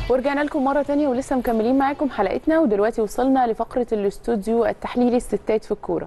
ورجعنا لكم مرة تانية ولسه مكملين معاكم حلقتنا ودلوقتي وصلنا لفقرة الاستوديو التحليلي الستات في الكورة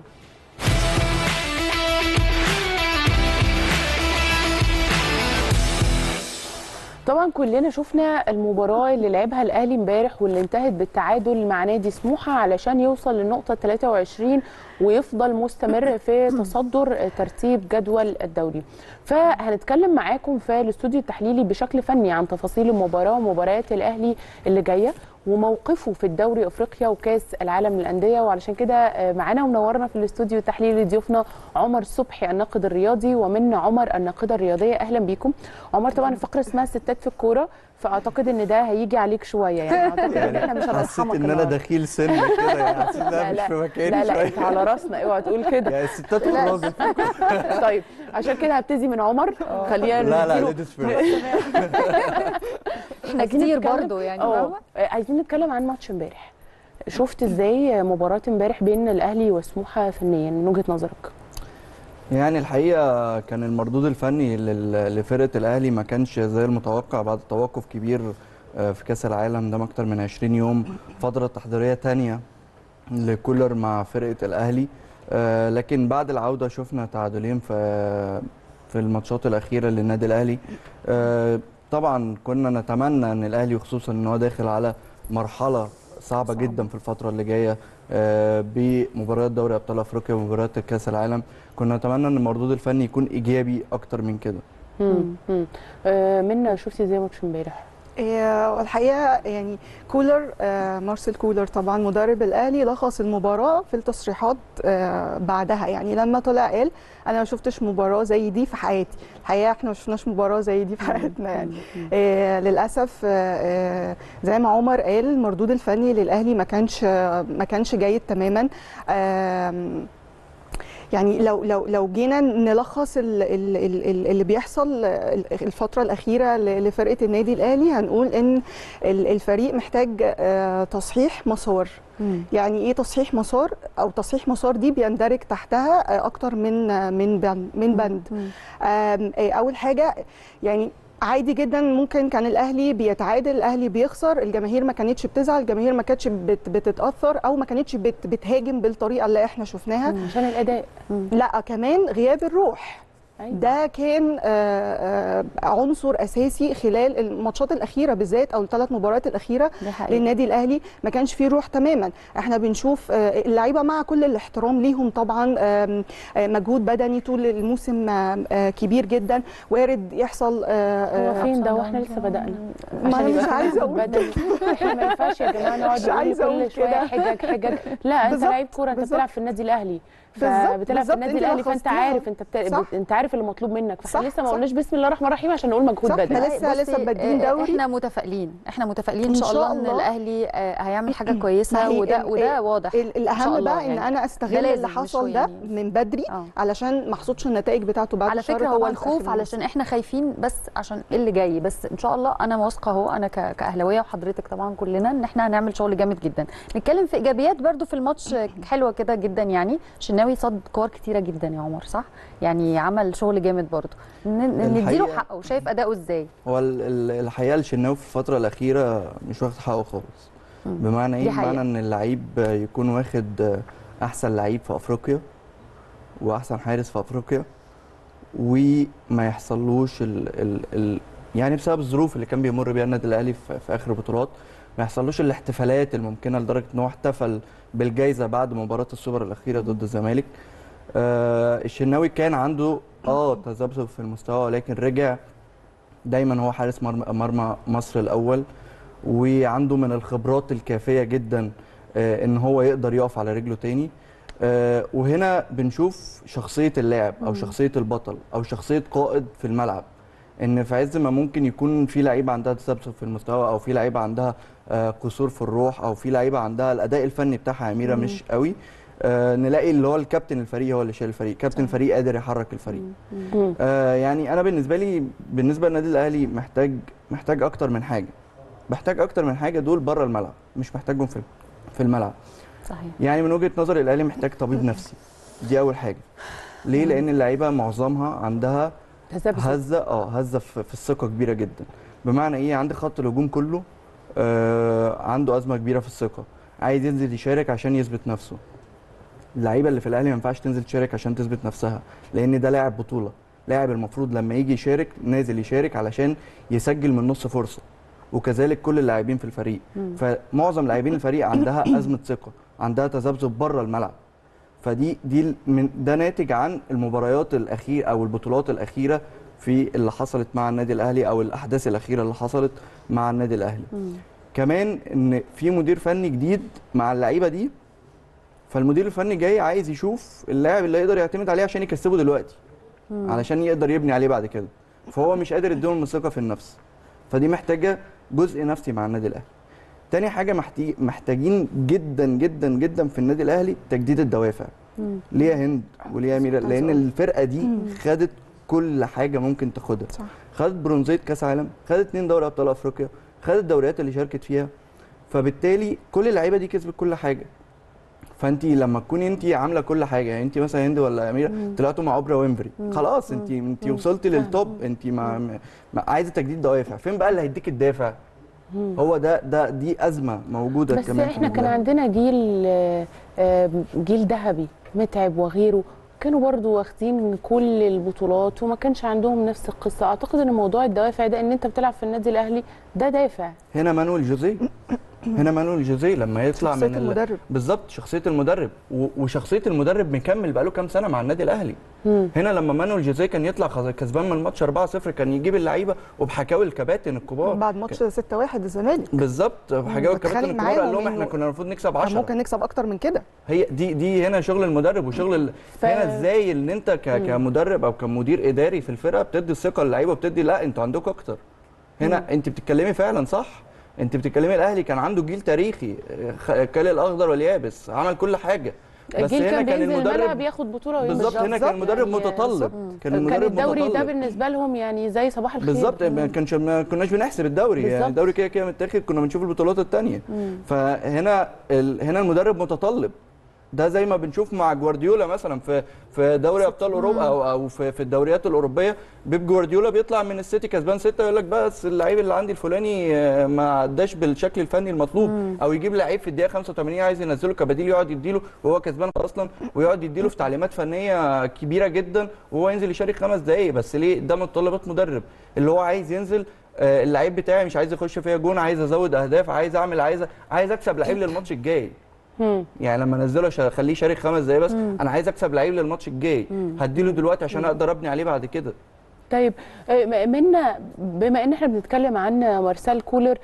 طبعا كلنا شفنا المباراة اللي لعبها الأهلي امبارح واللي انتهت بالتعادل مع نادي سموحة علشان يوصل للنقطة 23 ويفضل مستمر في تصدر ترتيب جدول الدوري فهنتكلم معاكم في الاستوديو التحليلي بشكل فني عن تفاصيل المباراة ومباريات الأهلي اللي جاية وموقفه في الدوري افريقيا وكاس العالم للانديه وعلشان كده معانا ومنورنا في الاستوديو التحليلي ضيوفنا عمر صبحي الناقد الرياضي ومنى عمر الناقده الرياضيه اهلا بيكم عمر طبعا الفقره اسمها ستات في الكوره فاعتقد ان ده هيجي عليك شويه يعني اعتقد ان احنا مش حسيت هنرحمك ان انا النهاردة. دخيل سن كده يعني حسيت ان انا مش في مكاني لا لا شوية. انت على راسنا اوعى تقول كده يعني الستات لا. والراجل طيب عشان كده هبتدي من عمر خلينا لا لا نديله- ليديز فيرست احنا عايزين كتير نتكلم- برضو يعني اه فاهمة؟ عايزين نتكلم عن ماتش امبارح شفت ازاي مباراه امبارح بين الاهلي وسموحه فنيا من وجهه نظرك يعني الحقيقه كان المردود الفني لل- لفرقه الاهلي ما كانش زي المتوقع بعد توقف كبير آه، في كاس العالم ده اكتر من 20 يوم فتره تحضيريه تانية لكولر مع فرقه الاهلي آه، لكن بعد العوده شفنا تعادلين في في الماتشات الاخيره للنادي الاهلي آه، طبعا كنا نتمنى ان الاهلي وخصوصا ان هو داخل على مرحله صعبه صعبة. جدا في الفتره اللي جايه آه، بمباريات دوري ابطال افريقيا ومباريات كاس العالم كنا نتمنى ان المردود الفني يكون ايجابي اكتر من كده مم. مم. آه منا شفتي ازاي ماتش امبارح إيه، والحقيقه يعني كولر آه، مارسيل كولر طبعا مدرب الاهلي لخص المباراه في التصريحات آه، بعدها يعني لما طلع قال انا ما شفتش مباراه زي دي في حياتي الحقيقه احنا ما شفناش مباراه زي دي في حياتنا يعني آه، للاسف آه، آه، زي ما عمر قال المردود الفني للاهلي ما كانش آه، ما كانش جيد تماما آم، يعني لو لو لو جينا نلخص ال- ال- ال- ال- اللي بيحصل الفتره الاخيره ل- لفرقه النادي الاهلي هنقول ان ال- الفريق محتاج آه، تصحيح مسار يعني ايه تصحيح مسار او تصحيح مسار دي بيندرج تحتها آه، اكتر من آه، من بند من بند آم، آه، اول حاجه يعني عادي جدا ممكن كان الاهلي بيتعادل الاهلي بيخسر الجماهير ما كانتش بتزعل الجماهير ما كانتش بت بتتاثر او ما كانتش بت بتهاجم بالطريقه اللي احنا شفناها عشان الاداء مم. لا كمان غياب الروح أيوة. ده كان آه، آه، عنصر اساسي خلال الماتشات الاخيره بالذات او الثلاث مباريات الاخيره ده حقيقي للنادي الاهلي ما كانش فيه روح تماما احنا بنشوف آه، اللعيبه مع كل الاحترام ليهم طبعا آم، آه، مجهود بدني طول الموسم آه، آه، كبير جدا وارد يحصل آه، هو آه، فين ده واحنا لسه بدانا ما عشان أنا يبقى مش في عايزة مجهود أقول بدني احنا ما ينفعش يا جماعه نقعد مش نقول عايزة كل أقول شويه كده. حجج حجج لا انت بالظبط، لعيب كوره انت بالظبط. بتلعب في النادي الاهلي بالظبط، فبتلعب في بالظبط، النادي أنت الاهلي فانت لخصتيها عارف انت بت... صح. بت... انت عارف اللي مطلوب منك صح، فاحنا لسه ما صح. قلناش بسم الله الرحمن الرحيم عشان نقول مجهود صح، بدني إحنا لسه- لسه بصي، بادئين آه، دوري. احنا متفائلين احنا متفائلين ان إن شاء الله شاء ان الله. الاهلي آه، هيعمل حاجه ما كويسه هي وده ال- وده ال- واضح ال- إن شاء الاهم الله بقى ان يعني. انا ده استغل اللي لازم، حصل مش ده يعني. من بدري آه. علشان ما احصدش النتائج بتاعته بعد على شهر فكره هو طبعاً في الخوف آخر علشان احنا خايفين بس عشان إيه اللي جاي بس ان شاء الله انا واثقه اهو انا ك- كاهلاويه وحضرتك طبعا كلنا ان احنا هنعمل شغل جامد جدا نتكلم في ايجابيات برضو في الماتش حلوه كده جدا يعني شناوي صد كور كتيره جدا يا عمر صح يعني عمل شغل جامد برضو ن- نديله الحقيقة- حقه شايف اداؤه ازاي هو ال- ال- الحقيقه الشناوي في الفتره الاخيره مش واخد حقه خالص بمعنى دي ايه حقيقة. بمعنى ان اللعيب يكون واخد احسن لعيب في افريقيا واحسن حارس في افريقيا وما يحصلوش ال ال ال يعني بسبب الظروف اللي كان بيمر بيها النادي الاهلي في, في اخر بطولات ما يحصلوش الاحتفالات الممكنه لدرجه ان هو احتفل بالجائزه بعد مباراه السوبر الاخيره ضد الزمالك آه الشناوي كان عنده اه تذبذب في المستوى ولكن رجع دايما هو حارس مرمى, مرمى مصر الاول وعنده من الخبرات الكافيه جدا آه ان هو يقدر يقف على رجله تاني آه وهنا بنشوف شخصيه اللاعب او شخصيه البطل او شخصيه قائد في الملعب ان في عز ما ممكن يكون في لعيبه عندها تذبذب في المستوى او في لعيبه عندها آه قصور في الروح او في لعيبه عندها الاداء الفني بتاعها يا اميره مش قوي آه نلاقي اللي هو الكابتن الفريق هو اللي شايل الفريق كابتن الفريق قادر يحرك الفريق مم. آه يعني انا بالنسبه لي بالنسبه للنادي الاهلي محتاج محتاج اكتر من حاجه محتاج اكتر من حاجه دول بره الملعب مش محتاجهم في في الملعب صحيح يعني من وجهه نظري الاهلي محتاج طبيب نفسي دي اول حاجه ليه لان اللعيبه معظمها عندها تذبذب هزه اه هزه في, في الثقه كبيره جدا بمعنى ايه عندي خط الهجوم كله آه عنده ازمه كبيره في الثقه عايز ينزل يشارك عشان يثبت نفسه اللعيبه اللي في الاهلي ما ينفعش تنزل تشارك عشان تثبت نفسها لان ده لاعب بطوله لاعب المفروض لما يجي يشارك نازل يشارك علشان يسجل من نص فرصه وكذلك كل اللاعبين في الفريق فمعظم لاعبين الفريق عندها ازمه ثقه عندها تذبذب بره الملعب فدي دي ال- من ده ناتج عن المباريات الاخيره او البطولات الاخيره في اللي حصلت مع النادي الاهلي او الاحداث الاخيره اللي حصلت مع النادي الاهلي كمان ان في مدير فني جديد مع اللعيبه دي فالمدير الفني جاي عايز يشوف اللاعب اللي يقدر يعتمد عليه عشان يكسبه دلوقتي علشان يقدر يبني عليه بعد كده فهو مش قادر يديهم الثقه في النفس فدي محتاجه جزء نفسي مع النادي الاهلي تاني حاجه محتاج محتاجين جدا جدا جدا في النادي الاهلي تجديد الدوافع ليه يا هند وليه يا ميرا عايزة لان أقول. الفرقه دي خدت كل حاجه ممكن تاخدها صح. خدت برونزيه كاس عالم خدت اتنين دوري ابطال افريقيا خدت الدوريات اللي شاركت فيها فبالتالي كل اللعيبه دي كسبت كل حاجه فانت لما تكوني انت عامله كل حاجه يعني انت مثلا هند ولا اميره طلعتوا مع اوبرا وينفري خلاص انت انت وصلتي للتوب انت ما, ما عايزه تجديد دوافع فين بقى اللي هيديك الدافع هو ده ده دي ازمه موجوده بس كمان في احنا كان البلد. عندنا جيل آه، آه، جيل ذهبي متعب وغيره كانوا برضو واخدين كل البطولات وما كانش عندهم نفس القصه اعتقد ان موضوع الدوافع ده ان انت بتلعب في النادي الاهلي ده دافع هنا مانويل جوزيه هنا مانويل جوزيه لما يطلع شخصية من ال- المدرب. بالظبط شخصيه المدرب و- وشخصيه المدرب مكمل بقاله كام سنه مع النادي الاهلي مم. هنا لما مانويل جوزيه كان يطلع خز- كسبان من الماتش 4-0 كان يجيب اللعيبه وبحكاوي الكباتن الكبار بعد ماتش 6 1 الزمالك بالظبط بحكاوي بتخانق الكباتن الكبار معاهم قال لهم إنه احنا كنا المفروض نكسب كان 10 ممكن نكسب اكتر من كده هي دي دي هنا شغل المدرب وشغل ال... ف- هنا ازاي ان انت ك... كمدرب او كمدير اداري في الفرقه بتدي الثقه للعيبه وبتدي لا انتوا عندكم اكتر هنا انت بتتكلمي فعلا صح انت بتتكلمي الاهلي كان عنده جيل تاريخي خ- كل الاخضر واليابس عمل كل حاجه بس الجيل هنا كان كان بينزل الملعب المدرب ياخد بطوله ويمشي. بالظبط هنا كان المدرب يعني متطلب كان كان المدرب الدوري ده متطلب بالنسبه لهم يعني زي صباح الخير بالظبط ما كانش ما كناش بنحسب الدوري يعني بالظبط. الدوري كده كده متاخد كنا بنشوف البطولات الثانيه فهنا ال... هنا المدرب متطلب ده زي ما بنشوف مع جوارديولا مثلا في في دوري ابطال اوروبا او او في, في الدوريات الاوروبيه بيب جوارديولا بيطلع من السيتي كسبان سته يقول لك بس اللعيب اللي عندي الفلاني آه، ما عداش بالشكل الفني المطلوب او يجيب لعيب في الدقيقه 85 عايز ينزله كبديل يقعد يديله وهو كسبان اصلا ويقعد يديله في تعليمات فنيه كبيره جدا وهو ينزل يشارك خمس دقائق بس ليه ده متطلبات مدرب اللي هو عايز ينزل آه، اللعيب بتاعي مش عايز يخش فيها جون عايز ازود اهداف عايز اعمل عايز عايز اكسب لعيب للماتش الجاي مم. يعني لما انزله عشان اخليه يشارك خمس دقايق بس انا عايز اكسب لعيب للماتش الجاي هديله دلوقتي عشان اقدر ابني عليه بعد كده طيب آه، منا بما ان احنا بنتكلم عن مارسيل كولر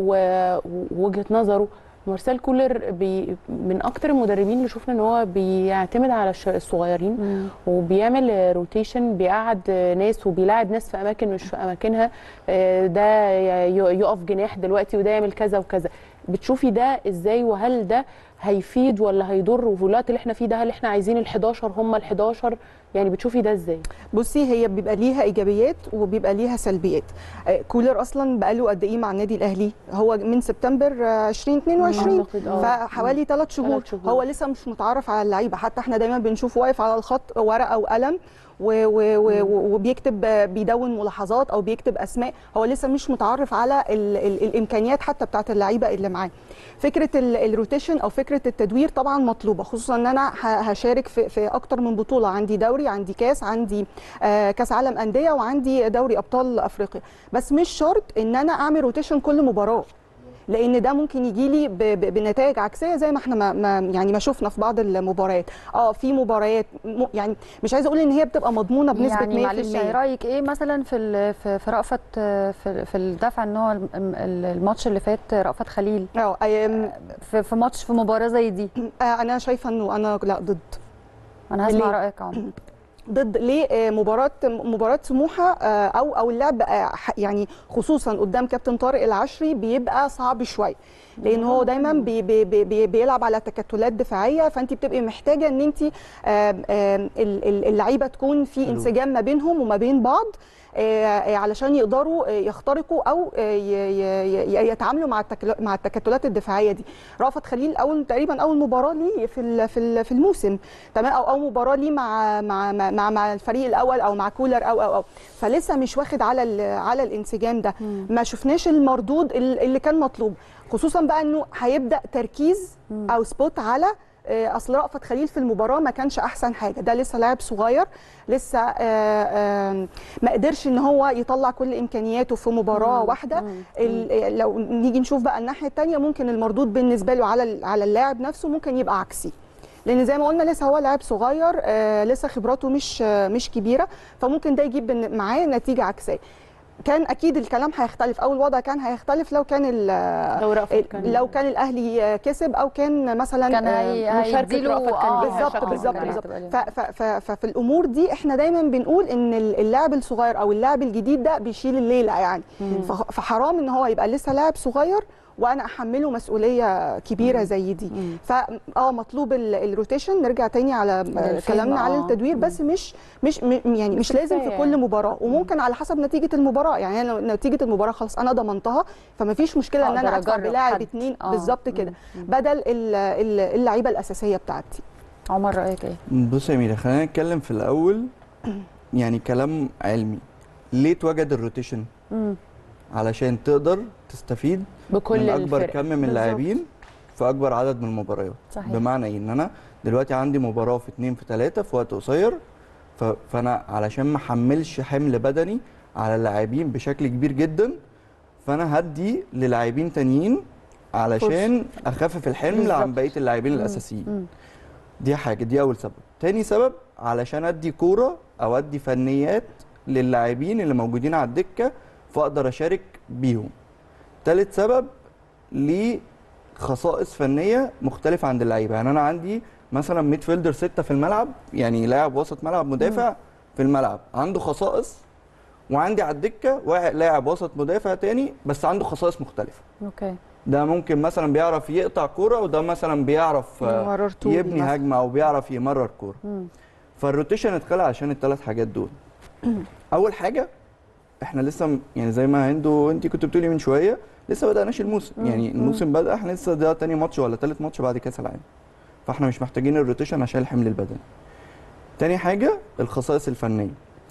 و- ووجهه نظره مارسيل كولر بي من اكتر المدربين اللي شفنا ان هو بيعتمد على الش- الصغيرين وبيعمل روتيشن بيقعد ناس وبيلاعب ناس في اماكن مش في اماكنها آه، ده ي- يقف جناح دلوقتي وده يعمل كذا وكذا بتشوفي ده ازاي وهل ده هيفيد ولا هيضر وفي الوقت اللي احنا فيه ده هل احنا عايزين ال11 هم ال11 يعني بتشوفي ده ازاي بصي هي بيبقى ليها ايجابيات وبيبقى ليها سلبيات آه، كولر اصلا بقاله قد ايه مع النادي الاهلي هو من سبتمبر آه، 2022 أعتقد، آه. فحوالي ثلاث شهور. تلات شهور. هو لسه مش متعرف على اللعيبه حتى احنا دايما بنشوف واقف على الخط ورقه وقلم و و و وبيكتب آه، بيدون ملاحظات او بيكتب اسماء هو لسه مش متعرف على ال ال الامكانيات حتى بتاعت اللعيبه اللي معاه فكره ال- الروتيشن او فكره التدوير طبعا مطلوبه خصوصا ان انا ه- هشارك في, في اكتر من بطوله عندي دوري عندي كاس عندي آه كاس عالم انديه وعندي دوري ابطال افريقيا بس مش شرط ان انا اعمل روتيشن كل مباراه لان ده ممكن يجي لي ب- ب- بنتائج عكسيه زي ما احنا ما ما يعني ما شفنا في بعض المباريات اه في مباريات م- يعني مش عايزه اقول ان هي بتبقى مضمونه بنسبه 100% يعني معلش رايك ايه مثلا في ال- في في رأفت في في الدفع ان هو الم- ال- الماتش اللي فات رأفت خليل اه أيام- في في ماتش في مباراه زي دي آه، انا شايفه انه انا لا ضد انا هسمع ليه؟ رايك يا عمر ضد ليه آه، مباراه مباراه سموحه آه، او او اللعب آه، ح- يعني خصوصا قدام كابتن طارق العشري بيبقى صعب شويه لان هو دايما بي بي بي بي بيلعب على تكتلات دفاعيه فانت بتبقي محتاجه ان انت آم، آم، ال- ال- اللعيبه تكون في حلو. انسجام ما بينهم وما بين بعض آه، علشان يقدروا آه، يخترقوا او آه، ي- ي- ي- يتعاملوا مع التكل- مع التكتلات الدفاعيه دي رأفت خليل اول تقريبا اول مباراه ليه في ال- في ال- في الموسم تمام او او مباراه ليه مع مع مع- مع مع الفريق الاول او مع كولر او او او فلسه مش واخد على ال- على الانسجام ده ما شفناش المردود ال- اللي كان مطلوب خصوصا بقى انه هيبدا تركيز او سبوت على آه، اصل رأفت خليل في المباراه ما كانش احسن حاجه ده لسه لاعب صغير لسه آه، آه، ما قدرش ان هو يطلع كل امكانياته في مباراه واحده ال- لو نيجي نشوف بقى الناحيه الثانيه ممكن المردود بالنسبه له على ال- على اللاعب نفسه ممكن يبقى عكسي لان زي ما قلنا لسه هو لاعب صغير آه لسه خبراته مش آه مش كبيره فممكن ده يجيب بن- معاه نتيجه عكسيه كان اكيد الكلام هيختلف او الوضع كان هيختلف لو كان ال- لو رأفت كان لو كان الاهلي كسب او كان مثلا كان آه، هي مشاركة هيديله رأفت كان آه، ليها بالظبط شكل بالظبط معين. بالظبط هتبقى ليه. ف- ف- ف- ففي الامور دي احنا دايما بنقول ان ال- اللاعب الصغير او اللاعب الجديد ده بيشيل الليله يعني فخ- فحرام ان هو يبقى لسه لاعب صغير وانا احمله مسؤوليه كبيره زي دي فا اه مطلوب ال- الروتيشن نرجع تاني على للفهم، كلامنا على آه. التدوير بس مش مش م- يعني مش لازم في كفاية كل يعني. مباراه وممكن على حسب نتيجه المباراه يعني أنا لو نتيجه المباراه خلاص انا ضمنتها فما فيش مشكله ان أقدر انا ادفع أجرب بلاعب حد. اتنين آه. بالظبط كده بدل ال- ال- اللعيبه الاساسيه بتاعتي عمر رايك ايه؟ بص يا أميرة خلينا نتكلم في الأول يعني كلام علمي ليه اتوجد الروتيشن؟ علشان تقدر تستفيد بكل من أكبر الفرق. كم من بالظبط. اللاعبين في أكبر عدد من المباريات صحيح. بمعنى إيه؟ إن أنا دلوقتي عندي مباراة في اتنين في تلاتة في وقت قصير ف... فأنا علشان ما أحملش حمل بدني على اللاعبين بشكل كبير جدا فأنا هدي للاعبين تانيين علشان أخفف الحمل عن بالظبط. بقية اللاعبين الأساسيين دي حاجه دي اول سبب تاني سبب علشان ادي كوره او ادي فنيات للاعبين اللي موجودين على الدكه فاقدر اشارك بيهم تالت سبب ليه خصائص فنيه مختلفه عند اللعيبه يعني انا عندي مثلا ميد فيلدر سته في الملعب يعني لاعب وسط ملعب مدافع في الملعب عنده خصائص وعندي على الدكه واحد لاعب وسط مدافع تاني بس عنده خصائص مختلفه اوكي ده ممكن مثلا بيعرف يقطع كوره وده مثلا بيعرف آه، يمرر طولي يبني مثلاً. هجمه او بيعرف يمرر كوره فالروتيشن اتخلق عشان الثلاث حاجات دول اول حاجه احنا لسه م- يعني زي ما هندو انت كنت بتقولي من شويه لسه بدأناش الموسم يعني الموسم بدأ احنا لسه ده تاني ماتش ولا تالت ماتش بعد كاس العالم فاحنا مش محتاجين الروتيشن عشان الحمل البدني تاني حاجه الخصائص الفنيه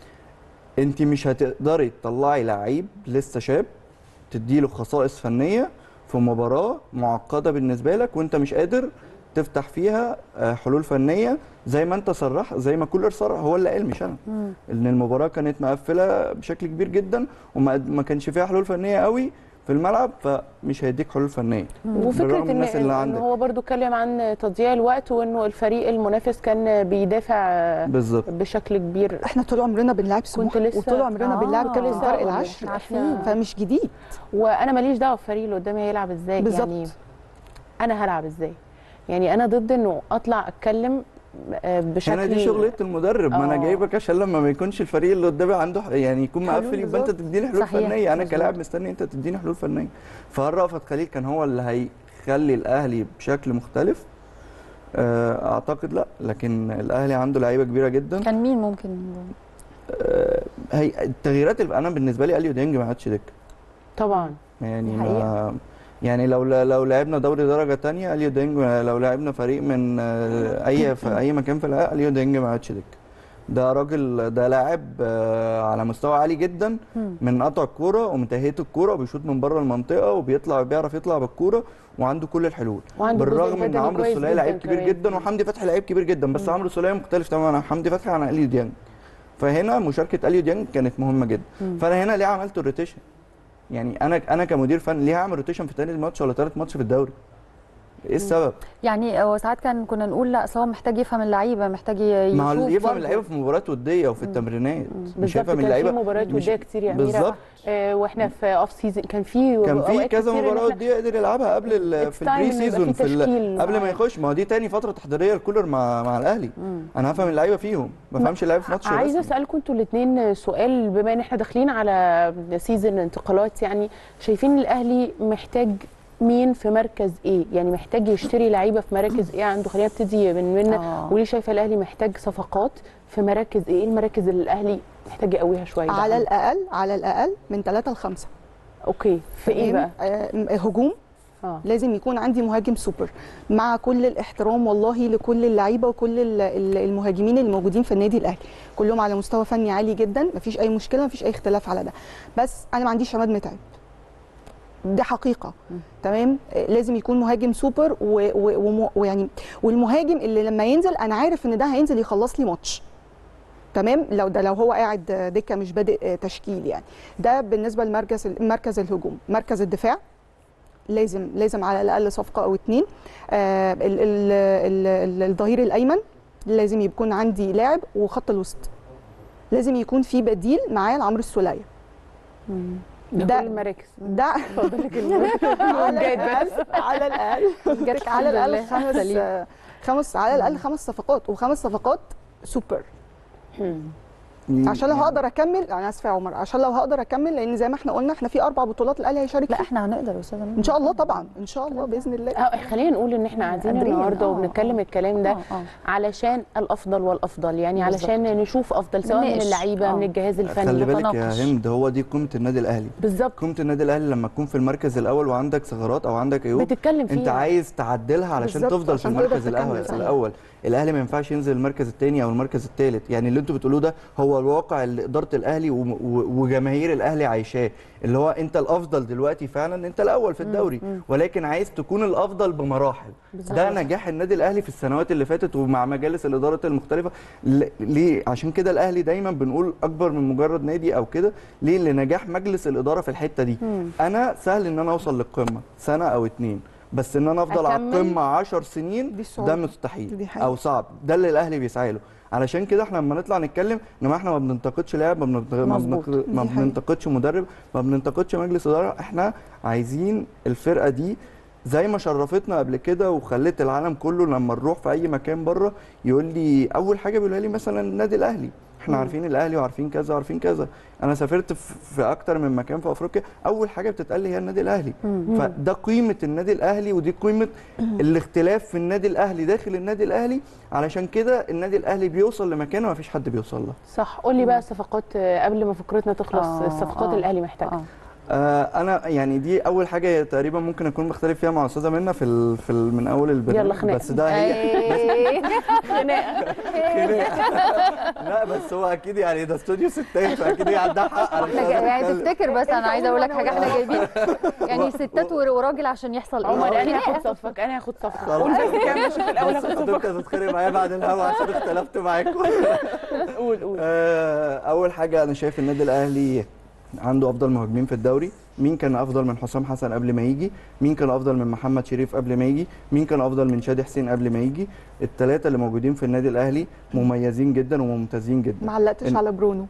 انت مش هتقدري تطلعي لعيب لسه شاب تديله خصائص فنيه في مباراه معقده بالنسبه لك وانت مش قادر تفتح فيها آه، حلول فنيه زي ما انت صرح زي ما كولر صرح هو اللي قال مش انا ان المباراه كانت مقفله بشكل كبير جدا وما ما كانش فيها حلول فنيه قوي في الملعب فمش هيديك حلول فنيه وفكره بالرغم من ان, الناس اللي إن عندك. هو برضو اتكلم عن تضييع الوقت وانه الفريق المنافس كان بيدافع بالظبط بشكل كبير احنا طول عمرنا بنلعب سموحه لسه- وطول عمرنا آه، بنلعب كنت كابتن لسه طارق هقول لك. العشر عارفين. فمش جديد وانا ماليش دعوه بالفريق اللي قدامي هيلعب ازاي بالظبط. يعني انا هلعب ازاي يعني انا ضد انه اطلع اتكلم آه، بشكل هنا دي شغليه المدرب ما انا آه. جايبك عشان لما ما يكونش الفريق اللي قدامي عنده ح- يعني يكون حلول مقفل يبقى انت بالظبط. تديني حلول صحيح، فنيه انا مظبوط. كلاعب مستني انت تديني حلول فنيه فهل رأفت خليل كان هو اللي هيخلي الاهلي بشكل مختلف آه، اعتقد لا لكن الاهلي عنده لعيبه كبيره جدا كان مين ممكن آه، هي التغييرات اللي انا بالنسبه لي اليو ديانج ما عادش دكه طبعا يعني دي ما يعني لو لو لعبنا دوري درجه تانية اليو ديانج لو لعبنا فريق من آه، اي في اي مكان في العالم اليو ديانج ما عادش دكه ده راجل ده لاعب آه، على مستوى عالي جدا من قطع الكوره ومن تهيئه الكوره وبيشوط من بره المنطقه وبيطلع بيعرف يطلع بالكوره وعنده كل الحلول وعنده جزء بالرغم ان بدني عمرو كويس السوليه جداً لعيب كبير كمان. جدا وحمدي فتحي لعيب كبير جدا بس عمرو السوليه مختلف تماما عن حمدي فتحي عن اليو ديانج فهنا مشاركه اليو ديانج كانت مهمه جدا فانا هنا ليه عملت الروتيشن يعني انا انا كمدير فن ليه هعمل روتيشن في تاني ماتش ولا تالت ماتش في الدوري ايه السبب يعني هو ساعات كان كنا نقول لا اصل هو محتاج يفهم اللعيبه محتاج ي- ما هو يشوف يفهم برضه. اللعيبه في مباريات وديه وفي التمرينات مش بالظبط هيفهم كان في اللعيبه مباريات مش- وديه كتير يا اميره بالظبط آه واحنا في اوف سيزون كان في كان في أوقات كذا كتير إن مباراه إحنا- دي قدر يلعبها قبل ال- It's في time البري إنه يبقى سيزون في في ال- تشكيل قبل ما معين. يخش ما هو دي تاني فتره تحضيريه لكولر مع مع الاهلي انا هفهم اللعيبه فيهم ما بفهمش اللعيبه في ماتش عايزه رسمي. اسالكم انتوا الاثنين سؤال بما ان احنا داخلين على سيزون انتقالات يعني شايفين الاهلي محتاج مين في مركز ايه يعني محتاج يشتري لعيبه في مراكز ايه عنده خلينا نبتدي من منا آه. وليه شايفه الاهلي محتاج صفقات في مراكز ايه إيه المراكز اللي الاهلي محتاج يقويها شويه على بقى. الاقل على الاقل من 3 ل 5 اوكي في ايه بقى هجوم اه لازم يكون عندي مهاجم سوبر مع كل الاحترام والله لكل اللعيبه وكل ال- ال- المهاجمين اللي موجودين في النادي الاهلي كلهم على مستوى فني عالي جدا مفيش اي مشكله مفيش اي اختلاف على ده بس انا ما عنديش عماد متعب دي حقيقه تمام آه، لازم يكون مهاجم سوبر و- و- وم- ويعني والمهاجم اللي لما ينزل انا عارف ان ده هينزل يخلص لي ماتش تمام لو ده لو هو قاعد دكه مش بادئ آه، تشكيل يعني ده بالنسبه لمركز مركز الهجوم مركز الدفاع لازم لازم على الاقل صفقه او اتنين آه ال- ال- ال- ال- الظهير الايمن لازم يكون عندي لاعب وخط الوسط لازم يكون في بديل معاه لعمرو السوليه ده, ده- كل المراكز ده فاضل لك المراكز على جايد الاقل بس على الاقل جت على الحمد الاقل لله. خمس سليم. آه، خمس على الاقل خمس صفقات وخمس صفقات سوبر عشان لو هقدر اكمل انا اسفه يا عمر عشان لو هقدر اكمل لان زي ما احنا قلنا احنا في اربع بطولات الاهلي هيشارك لا فيها احنا هنقدر يا استاذه منى. ان شاء الله طبعا ان شاء الله باذن الله اه خلينا نقول ان احنا قاعدين قادرين، النهارده آه، وبنتكلم آه. الكلام ده آه، آه. علشان الافضل والافضل يعني بالظبط. علشان نشوف افضل سواء من نناقش. اللعيبه آه. من الجهاز الفني خلي بالك نتناقش. يا هند هو دي قيمه النادي الاهلي بالظبط قيمه النادي الاهلي لما تكون في المركز الاول وعندك ثغرات او عندك عيوب بتتكلم فيها انت عايز تعدلها علشان بالظبط، تفضل في عشان تقدر المركز تكمل الاول صحيح. الاول الاهلي ما ينفعش ينزل المركز الثاني او المركز الثالث يعني اللي انتوا بتقولوه ده هو الواقع اللي اداره الاهلي و- و- وجماهير الاهلي عايشاه اللي هو انت الافضل دلوقتي فعلا انت الاول في الدوري ولكن عايز تكون الافضل بمراحل ده نجاح النادي الاهلي في السنوات اللي فاتت ومع مجالس الاداره المختلفه ل- ليه عشان كده الاهلي دايما بنقول اكبر من مجرد نادي او كده ليه لنجاح مجلس الاداره في الحته دي انا سهل ان انا اوصل للقمه سنه او اتنين بس ان انا افضل على أكمل؟ القمه 10 سنين دي صعوبة. ده مستحيل دي حقيقة. او صعب ده اللي الاهلي بيسعى له علشان كده احنا لما نطلع نتكلم انما احنا ما بننتقدش لاعب ما, بننتق... ما, مظبوط. بننتق... ما دي حقيقة. بننتقدش مدرب ما بننتقدش مجلس اداره احنا عايزين الفرقه دي زي ما شرفتنا قبل كده وخلت العالم كله لما نروح في اي مكان بره يقول لي اول حاجه بيقولها لي مثلا النادي الاهلي احنا عارفين الاهلي وعارفين كذا وعارفين كذا انا سافرت في في اكتر من مكان في افريقيا اول حاجه بتتقال لي هي النادي الاهلي فده قيمه النادي الاهلي ودي قيمه الاختلاف في النادي الاهلي داخل النادي الاهلي علشان كده النادي الاهلي بيوصل لمكانه ما فيش حد بيوصل له صح قول لي بقى الصفقات آه، قبل ما فكرتنا تخلص آه، الصفقات آه. الاهلي محتاجها آه. آه انا يعني دي اول حاجه تقريبا ممكن اكون بختلف فيها مع استاذه منى في ال في ال من اول البرنامج يلا خناقة. بس ده هي أي. خناقه لا بس هو اكيد يعني ده استوديو ستات فاكيد هي عندها حق على احنا جا- يعني تفتكر بس انا عايزه اقول لك حاجه احنا جايبين يعني ستات ور- وراجل عشان يحصل ايه عمر انا خناقة. هاخد صفك انا هاخد صفك خلاص. قول بس كام مش في الاول هاخد انت صفك هتتخانق معايا بعد الهوا عشان اختلفت معاكم قول قول آه، اول حاجه انا شايف النادي الاهلي عنده افضل مهاجمين في الدوري مين كان افضل من حسام حسن قبل ما يجي مين كان افضل من محمد شريف قبل ما يجي مين كان افضل من شادي حسين قبل ما يجي الثلاثه اللي موجودين في النادي الاهلي مميزين جدا وممتازين جدا ما علقتش إن- على برونو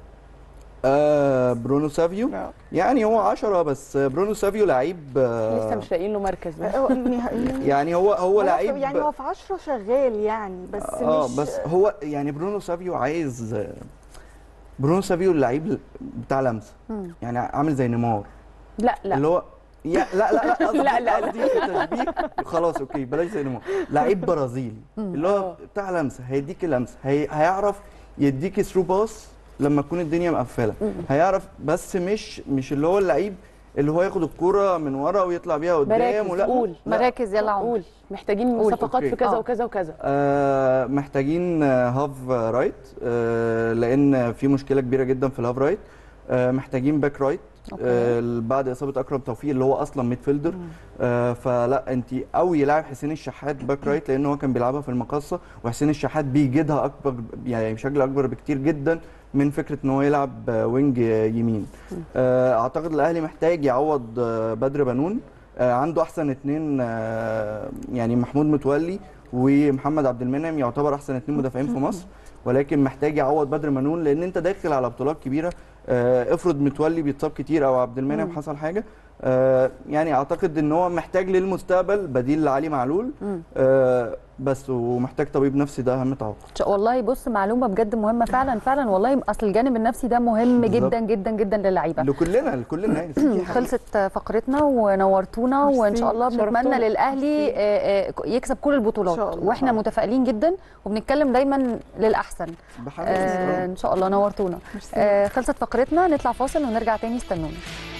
آه برونو سافيو يعني هو 10 بس برونو سافيو لعيب آه لسه مش لاقيين له مركز بقى هو- نهائياً. يعني هو هو لعيب يعني هو في 10 شغال يعني بس اه مش بس هو يعني برونو سافيو عايز آه، برونو سافيو اللعيب بتاع لمسه يعني عامل زي نيمار لا لا اللي هو يا لا لا لا قصدي لا، لا. قصدي في تشبيه خلاص اوكي بلاش زي نيمار لعيب برازيلي اللي هو بتاع لمسه هيديك لمسه هي هيعرف يديك ثرو باس لما تكون الدنيا مقفله هيعرف بس مش مش اللي هو اللعيب اللي هو ياخد الكوره من ورا ويطلع بيها قدام مراكز ولا قول لا. مراكز يلا عمر قول محتاجين قول. صفقات أوكي. في كذا آه. وكذا وكذا آه محتاجين آه، هاف رايت آه لان في مشكله كبيره جدا في الهاف رايت آه محتاجين باك رايت آه بعد اصابه اكرم توفيق اللي هو اصلا ميد فيلدر آه فلا انت او يلعب حسين الشحات باك رايت لان هو كان بيلعبها في المقصه وحسين الشحات بيجيدها اكبر يعني بشكل اكبر بكتير جدا من فكره ان هو يلعب آه، وينج آه، يمين آه اعتقد الاهلي محتاج يعوض آه، بدر بنون آه عنده احسن اتنين آه يعني محمود متولي ومحمد عبد المنعم يعتبر احسن اتنين مدافعين في مصر ولكن محتاج يعوض بدر منون لان انت داخل على بطولات كبيره آه، افرض متولي بيتصاب كتير او عبد المنعم مم. حصل حاجه آه، يعني اعتقد ان هو محتاج للمستقبل بديل لعلي معلول مم. آه، بس ومحتاج طبيب نفسي ده اهم تعاقد ش- والله بص معلومه بجد مهمه فعلا فعلا والله اصل الجانب النفسي ده مهم بالظبط. جدا جدا جدا للعيبه لكلنا لكل الناس خلصت فقرتنا ونورتونا ميرسي. وان شاء الله بنتمنى شرفتونا. للاهلي آه، آه، يكسب كل البطولات إن شاء الله. واحنا متفائلين جدا وبنتكلم دايما للاحسن بحماس آه، ان شاء الله نورتونا ميرسي. آه، خلصت فقرتنا نطلع فاصل ونرجع تاني استنونا